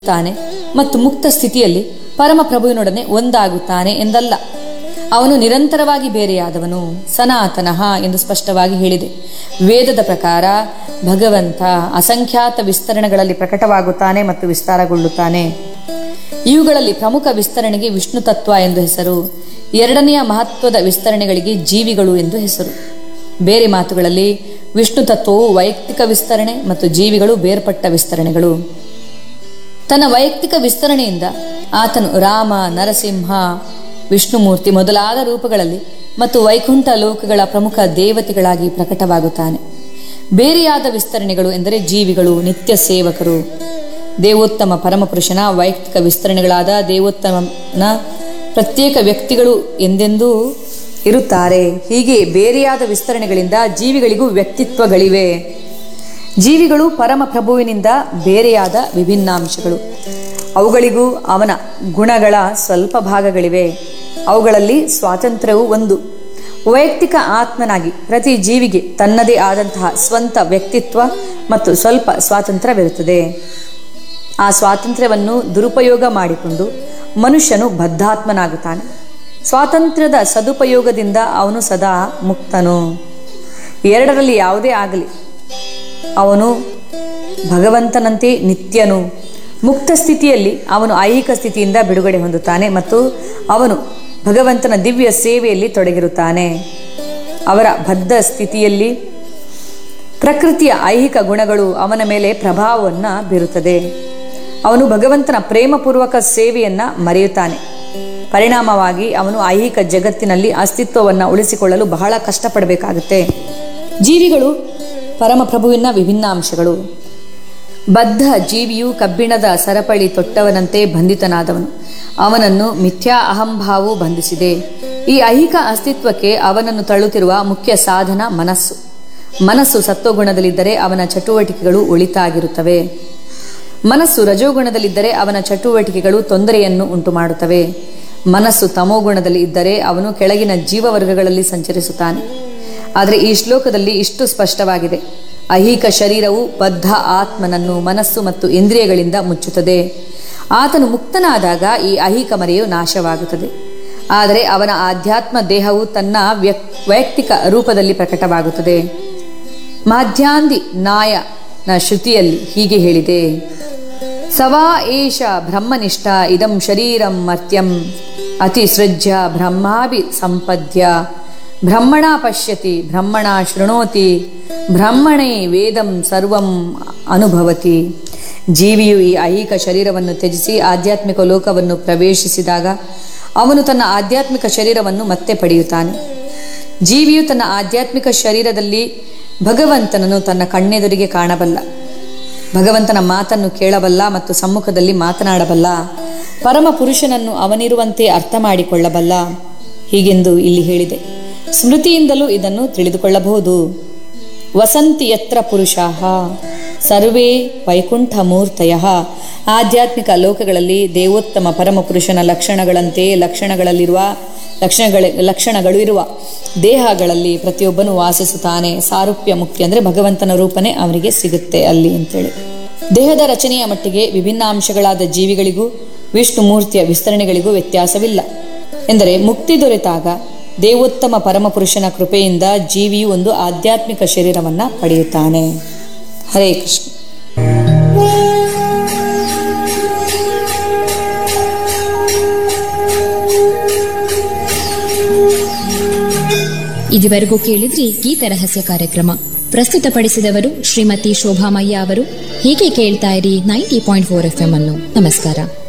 ತಾನೆ ಮತ್ತು ಮುಕ್ತ ಸ್ಥಿತಿಯಲ್ಲಿ ಪರಮಪ್ರಭುವಿನೊಡನೆ ಒಂದಾಗುತ್ತಾನೆ ಎಂದಲ್ಲ ಅವನು ನಿರಂತರವಾಗಿ ಬೇರೆಯಾದವನು ಸನಾತನಃ ಎಂದು ಸ್ಪಷ್ಟವಾಗಿ ಹೇಳಿದೆ ವೇದದ ಪ್ರಕಾರ ಭಗವಂತ ಅಸಂಖ್ಯಾತ ವಿಸ್ತರಣೆಗಳಲ್ಲಿ ಪ್ರಕಟವಾಗುತ್ತಾನೆ ಮತ್ತು ವಿಸ್ತಾರಗೊಳ್ಳುತ್ತಾನೆ ಇವುಗಳಲ್ಲಿ ಪ್ರಮುಖ ವಿಸ್ತರಣೆಗೆ ವಿಷ್ಣು ತತ್ವ ಎಂದು ಹೆಸರು ಎರಡನೆಯ ಮಹತ್ವದ ವಿಸ್ತರಣೆಗಳಿಗೆ ಜೀವಿಗಳು ಎಂದು ಹೆಸರು ಬೇರೆ ಮಾತುಗಳಲ್ಲಿ ವಿಷ್ಣು ತತ್ವವು ವೈಯಕ್ತಿಕ ವಿಸ್ತರಣೆ ಮತ್ತು ಜೀವಿಗಳು ಬೇರ್ಪಟ್ಟ ವಿಸ್ತರಣೆಗಳು ತನ್ನ ವೈಯಕ್ತಿಕ ವಿಸ್ತರಣೆಯಿಂದ ಆತನು ರಾಮ ನರಸಿಂಹ ವಿಷ್ಣುಮೂರ್ತಿ ಮೊದಲಾದ ರೂಪಗಳಲ್ಲಿ ಮತ್ತು ವೈಕುಂಠ ಲೋಕಗಳ ಪ್ರಮುಖ ದೇವತೆಗಳಾಗಿ ಪ್ರಕಟವಾಗುತ್ತಾನೆ ಬೇರೆಯಾದ ವಿಸ್ತರಣೆಗಳು ಎಂದರೆ ಜೀವಿಗಳು ನಿತ್ಯ ಸೇವಕರು ದೇವೋತ್ತಮ ಪರಮಪುರುಷನ ವೈಯಕ್ತಿಕ ವಿಸ್ತರಣೆಗಳಾದ ದೇವೋತ್ತಮನ ಪ್ರತ್ಯೇಕ ವ್ಯಕ್ತಿಗಳು ಎಂದೆಂದೂ ಇರುತ್ತಾರೆ ಹೀಗೆ ಬೇರೆಯಾದ ವಿಸ್ತರಣೆಗಳಿಂದ ಜೀವಿಗಳಿಗೂ ವ್ಯಕ್ತಿತ್ವಗಳಿವೆ ಜೀವಿಗಳು ಪರಮಪ್ರಭುವಿನಿಂದ ಬೇರೆಯಾದ ವಿಭಿನ್ನಾಂಶಗಳು ಅವುಗಳಿಗೂ ಅವನ ಗುಣಗಳ ಸ್ವಲ್ಪ ಭಾಗಗಳಿವೆ ಅವುಗಳಲ್ಲಿ ಸ್ವಾತಂತ್ರ್ಯವು ಒಂದು ವೈಯಕ್ತಿಕ ಆತ್ಮನಾಗಿ ಪ್ರತಿ ಜೀವಿಗೆ ತನ್ನದೇ ಆದಂತಹ ಸ್ವಂತ ವ್ಯಕ್ತಿತ್ವ ಮತ್ತು ಸ್ವಲ್ಪ ಸ್ವಾತಂತ್ರ್ಯವಿರುತ್ತದೆ ಆ ಸ್ವಾತಂತ್ರ್ಯವನ್ನು ದುರುಪಯೋಗ ಮಾಡಿಕೊಂಡು ಮನುಷ್ಯನು ಬದ್ಧಾತ್ಮನಾಗುತ್ತಾನೆ ಸ್ವಾತಂತ್ರ್ಯದ ಸದುಪಯೋಗದಿಂದ ಅವನು ಸದಾ ಮುಕ್ತನು ಎರಡರಲ್ಲಿ ಯಾವುದೇ ಆಗಲಿ ಅವನು ಭಗವಂತನಂತೆ ನಿತ್ಯನು ಮುಕ್ತ ಸ್ಥಿತಿಯಲ್ಲಿ ಅವನು ಐಹಿಕ ಸ್ಥಿತಿಯಿಂದ ಬಿಡುಗಡೆ ಹೊಂದುತ್ತಾನೆ ಮತ್ತು ಅವನು ಭಗವಂತನ ದಿವ್ಯ ಸೇವೆಯಲ್ಲಿ ತೊಡಗಿರುತ್ತಾನೆ ಅವರ ಬದ್ಧ ಸ್ಥಿತಿಯಲ್ಲಿ ಪ್ರಕೃತಿಯ ಐಹಿಕ ಗುಣಗಳು ಅವನ ಮೇಲೆ ಪ್ರಭಾವವನ್ನು ಬೀರುತ್ತದೆ ಅವನು ಭಗವಂತನ ಪ್ರೇಮಪೂರ್ವಕ ಸೇವೆಯನ್ನ ಮರೆಯುತ್ತಾನೆ ಪರಿಣಾಮವಾಗಿ ಅವನು ಐಹಿಕ ಜಗತ್ತಿನಲ್ಲಿ ಅಸ್ತಿತ್ವವನ್ನು ಉಳಿಸಿಕೊಳ್ಳಲು ಬಹಳ ಕಷ್ಟಪಡಬೇಕಾಗುತ್ತೆ ಜೀವಿಗಳು ಪರಮಪ್ರಭುವಿನ ವಿಭಿನ್ನ ಅಂಶಗಳು ಬದ್ಧ ಜೀವಿಯು ಕಬ್ಬಿಣದ ಸರಪಳಿ ತೊಟ್ಟವನಂತೆ ಬಂಧಿತನಾದವನು ಅವನನ್ನು ಮಿಥ್ಯಾ ಅಹಂಭಾವವು ಬಂಧಿಸಿದೆ ಈ ಐಹಿಕ ಅಸ್ತಿತ್ವಕ್ಕೆ ಅವನನ್ನು ತಳ್ಳುತ್ತಿರುವ ಮುಖ್ಯ ಸಾಧನ ಮನಸ್ಸು ಮನಸ್ಸು ಸತ್ವಗುಣದಲ್ಲಿದ್ದರೆ ಅವನ ಚಟುವಟಿಕೆಗಳು ಒಳಿತಾಗಿರುತ್ತವೆ ಮನಸ್ಸು ರಜೋಗುಣದಲ್ಲಿದ್ದರೆ ಅವನ ಚಟುವಟಿಕೆಗಳು ತೊಂದರೆಯನ್ನು ಉಂಟು ಮಾಡುತ್ತವೆ ಮನಸ್ಸು ತಮೋಗುಣದಲ್ಲಿ ಇದ್ದರೆ ಅವನು ಕೆಳಗಿನ ಜೀವವರ್ಗಗಳಲ್ಲಿ ಸಂಚರಿಸುತ್ತಾನೆ ಆದರೆ ಈ ಶ್ಲೋಕದಲ್ಲಿ ಇಷ್ಟು ಸ್ಪಷ್ಟವಾಗಿದೆ ಐಹಿಕ ಶರೀರವು ಬದ್ಧ ಆತ್ಮನನ್ನು ಮನಸ್ಸು ಮತ್ತು ಇಂದ್ರಿಯಗಳಿಂದ ಮುಚ್ಚುತ್ತದೆ ಆತನು ಮುಕ್ತನಾದಾಗ ಈ ಐಹಿಕ ಮರೆಯು ನಾಶವಾಗುತ್ತದೆ ಆದರೆ ಅವನ ಆಧ್ಯಾತ್ಮ ದೇಹವು ತನ್ನ ವ್ಯಕ್ ವೈಯಕ್ತಿಕ ರೂಪದಲ್ಲಿ ಪ್ರಕಟವಾಗುತ್ತದೆ ಮಾಧ್ಯಾಂದಿ ನಾಯನ ಶ್ರುತಿಯಲ್ಲಿ ಹೀಗೆ ಹೇಳಿದೆ ಸವಾ ಏಷ ಬ್ರಹ್ಮನಿಷ್ಠ ಇದಂ ಶರೀರಂ ಮರ್ತ್ಯಂ ಅತಿಸೃಜ್ಯ ಬ್ರಹ್ಮಾಭಿ ಸಂಪದ್ಯ ಬ್ರಹ್ಮಣ ಪಶ್ಯತಿ ಬ್ರಹ್ಮಣ ಶೃಣೋತಿ ಬ್ರಹ್ಮಣೇ ವೇದಂ ಸರ್ವಂ ಅನುಭವತಿ ಜೀವಿಯು ಈ ಐಹಿಕ ಶರೀರವನ್ನು ತ್ಯಜಿಸಿ ಆಧ್ಯಾತ್ಮಿಕ ಲೋಕವನ್ನು ಪ್ರವೇಶಿಸಿದಾಗ ಅವನು ತನ್ನ ಆಧ್ಯಾತ್ಮಿಕ ಶರೀರವನ್ನು ಮತ್ತೆ ಪಡೆಯುತ್ತಾನೆ ಜೀವಿಯು ತನ್ನ ಆಧ್ಯಾತ್ಮಿಕ ಶರೀರದಲ್ಲಿ ಭಗವಂತನನ್ನು ತನ್ನ ಕಣ್ಣೆದುರಿಗೆ ಕಾಣಬಲ್ಲ ಭಗವಂತನ ಮಾತನ್ನು ಕೇಳಬಲ್ಲ ಮತ್ತು ಸಮ್ಮುಖದಲ್ಲಿ ಮಾತನಾಡಬಲ್ಲ ಪರಮ ಪುರುಷನನ್ನು ಅವನಿರುವಂತೆ ಅರ್ಥ ಮಾಡಿಕೊಳ್ಳಬಲ್ಲ ಹೀಗೆಂದು ಇಲ್ಲಿ ಹೇಳಿದೆ ಸ್ಮೃತಿಯಿಂದಲೂ ಇದನ್ನು ತಿಳಿದುಕೊಳ್ಳಬಹುದು ವಸಂತಿ ಯತ್ರ ಪುರುಷಾಹ ಸರ್ವೇ ವೈಕುಂಠ ಮೂರ್ತಯ ಆಧ್ಯಾತ್ಮಿಕ ಲೋಕಗಳಲ್ಲಿ ದೇವೋತ್ತಮ ಪರಮ ಪುರುಷನ ಲಕ್ಷಣಗಳಂತೆ ಲಕ್ಷಣಗಳಲ್ಲಿರುವ ಲಕ್ಷಣಗಳ ಲಕ್ಷಣಗಳು ಇರುವ ದೇಹಗಳಲ್ಲಿ ಪ್ರತಿಯೊಬ್ಬನು ವಾಸಿಸುತ್ತಾನೆ ಸಾರೂಪ್ಯ ಮುಕ್ತಿ ಅಂದರೆ ಭಗವಂತನ ರೂಪನೇ ಅವನಿಗೆ ಸಿಗುತ್ತೆ ಅಲ್ಲಿ ಅಂತೇಳಿ ದೇಹದ ರಚನೆಯ ಮಟ್ಟಿಗೆ ವಿಭಿನ್ನ ಅಂಶಗಳಾದ ಜೀವಿಗಳಿಗೂ ವಿಷ್ಣು ಮೂರ್ತಿಯ ವಿಸ್ತರಣೆಗಳಿಗೂ ವ್ಯತ್ಯಾಸವಿಲ್ಲ ಎಂದರೆ ಮುಕ್ತಿ ದೊರೆತಾಗ ದೇವೋತ್ತಮ ಪರಮಪುರುಷನ ಕೃಪೆಯಿಂದ ಜೀವಿಯು ಒಂದು ಆಧ್ಯಾತ್ಮಿಕ ಶರೀರವನ್ನು ಪಡೆಯುತ್ತಾನೆ ಹರೇ ಕೃಷ್ಣ ಇದುವರೆಗೂ ಕೇಳಿದ್ರಿ ಗೀತ ರಹಸ್ಯ ಕಾರ್ಯಕ್ರಮ ಪ್ರಸ್ತುತಪಡಿಸಿದವರು ಶ್ರೀಮತಿ ಶೋಭಾಮಯ್ಯ ಅವರು ಹೀಗೆ ಕೇಳ್ತಾ ಇರಿ ninety point four F M ಅನ್ನು ನಮಸ್ಕಾರ